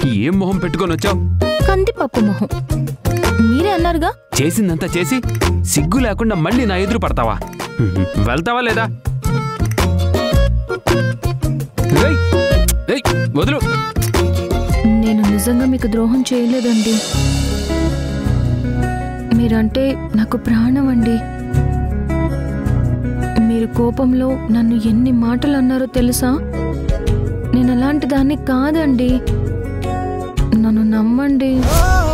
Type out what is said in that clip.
ఏం మొహం పెట్టుకొని వచ్చావు కందిపప్పు మొహం మీరే అన్నారుగా చేసిందంతా చేసి సిగ్గు లేకుండా మళ్ళీ నా ఎదురు పడతావా హ్మ్, వెళ్తావా లేదా ఏయ్, ఏయ్, వదులు నేను నిజంగా మీకు ద్రోహం చేయలేదండి మీరంటే నాకు ప్రాణం అండి మీరు కోపంలో నన్ను ఎన్ని మాటలు అన్నారో తెలుసా నేను అలాంటి దాన్ని కాదండి నన్ను నమ్మండి